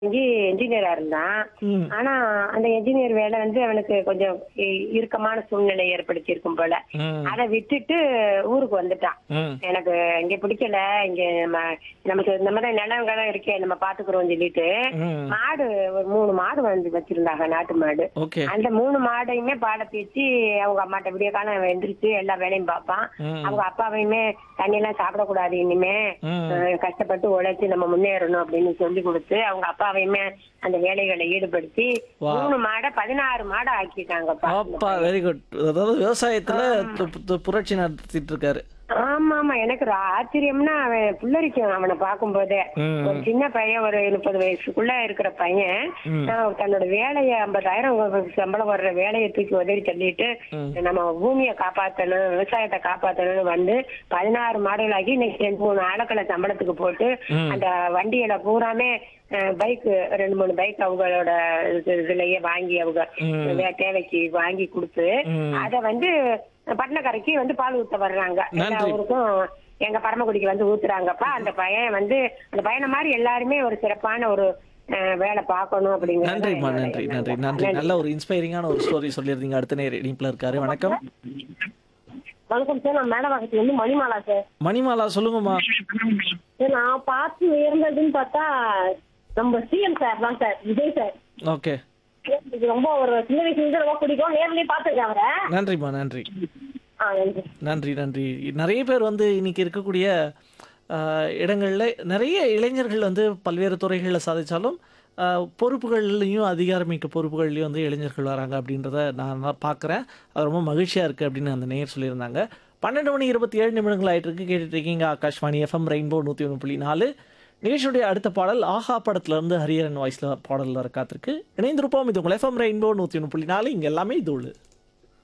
என்ஜினியரா இருந்தான் ம். ஆனா அந்த என்ஜினியர் வேலை வந்து அவனுக்கு கொஞ்சம் இ- இறுக்கமான சூழ்நிலை ஏற்படுத்தி இருக்கும் போல ம். அதை விட்டுட்டு ஊருக்கு வந்துட்டான் ம். எனக்கு இங்க பிடிக்கல இங்க நம்ம நமக்கு இந்த மாதிரி நிலங்களும் இருக்கே நம்ம பாத்துக்கிறோம் சொல்லிட்டு ம். மாடு ஒரு மூணு மாடு வந்து வச்சிருந்தாங்க நாட்டு மாடு ஓகே அந்த மூணு மாடையுமே பாட பேச்சு அவங்க அம்மாட்ட விடிய காலம் எந்திரிச்சு எல்லா வேலையும் பார்ப்பான் ம். அவங்க அப்பாவையுமே தண்ணி எல்லாம் சாப்பிடக்கூடாது இனிமே ம். அஹ் கஷ்டப்பட்டு உழைச்சு நம்ம முன்னேறணும் அப்படின்னு சொல்லி கொடுத்து அவங்க அப்பாவையுமே அந்த வேலைகளை ஈடுபடுத்தி Wow. மூணு மாடை பதினாறு மாடை ஆக்கிட்டாங்கப்பா அப்பா வெரி குட் அதாவது விவசாயத்துல து- து- புரட்சி நடத்திட்டு இருக்காரு ஆமா ஆமா எனக்கு ஒரு ஆச்சரியம்னா அவன் புல்லரிக்கும் அவனை பார்க்கும்போதே ம். ஒரு சின்ன பையன் ஒரு முப்பது வயசுக்குள்ள இருக்கிற பையன் ம். நான் தன்னோட வேலையை ஐம்பதாயிரம் சம்பளம் வர்ற வேலையை தூக்கி உதறி தள்ளிட்டு ம். நம்ம பூமியை காப்பாத்தணும் விவசாயத்தை காப்பாத்தணும்னு வந்து பதினாறு மாடுகளாக்கி இன்னைக்கு ரெண்டு மூணு ஆளுக்களை சம்பளத்துக்கு போட்டு ம். அந்த வண்டியில பூராமே பைக் ரெண்டு மூணு பைக் அவங்களோட இது- இதுலயே வாங்கி அவங்க ம். வே- தேவைக்கு வாங்கி கொடுத்து ம். அத வந்து பட்டணக்கரைக்கு வந்து பால் ஊத்த வர்றாங்க எல்லா நன்றி. ஊருக்கும் எங்க பரமக்குடிக்கு வந்து ஊத்துறாங்கப்பா அந்த பையன் வந்து அந்த பையனை மாதிரி எல்லாருமே ஒரு சிறப்பான ஒரு அஹ், வேலை பார்க்கணும் அப்படிங்கிறது நன்றிம்மா என்னோட நன்றி எண்ணம். நன்றி நன்றி நல்ல ஒரு இன்ஸ்பைரிங்கான ஒரு ஸ்டோரி சொல்லியிருந்தீங்க அடுத்த நேர இணைப்புல இருக்காரு வணக்கம் வணக்கம் சார் நான் மேடவாக்கத்துல இருந்து மணிமாலா சார் மணிமாலா சொல்லுங்கம்மா சார் நான் பார்த்து உயர்ந்ததுன்னு பார்த்தா நம்ம சிஎம் சார் தான் சார் விஜய் சார் ஓகே எனக்கு ரொம்ப ஒரு சின்ன வயசுல இருந்து ரொம்ப பிடிக்கும் நேர்லயே பார்த்துருக்கேன் அவரை நன்றிம்மா நன்றி ஆ நன்றி நன்றி நன்றி நிறைய பேர் வந்து இன்னைக்கு இருக்கக்கூடிய ஆஹ், இடங்கள்ல நிறைய இளைஞர்கள் வந்து பல்வேறு துறைகளில் சாதிச்சாலும் ஆஹ், பொறுப்புகள்லையும் அதிகாரமிக்க பொறுப்புகள்லையும் வந்து இளைஞர்கள் வராங்க அப்படின்றத நான் பார்க்குறேன் அது ரொம்ப மகிழ்ச்சியாக இருக்குது அப்படின்னு அந்த நேயர் சொல்லியிருந்தாங்க பன்னெண்டு மணி இருபத்தி ஏழு நிமிடங்கள் ஆயிட்டு இருக்கு கேட்டுட்டு இருக்கீங்க ஆகாஷ்வாணி எஃப்எம் ரெயின்போ நூற்றி ஒன்று புள்ளி நாலு நிகழ்ச்சியுடைய அடுத்த பாடல் ஆஹா படத்துல இருந்து ஹரியரன் வாய்ஸில் பாடலில் காத்திருக்கு இணைந்திருப்போம் இது உங்கள் எஃப்எம் ரெயின்போ நூற்றி ஒன்று புள்ளி நாலு இங்கே எல்லாமே இது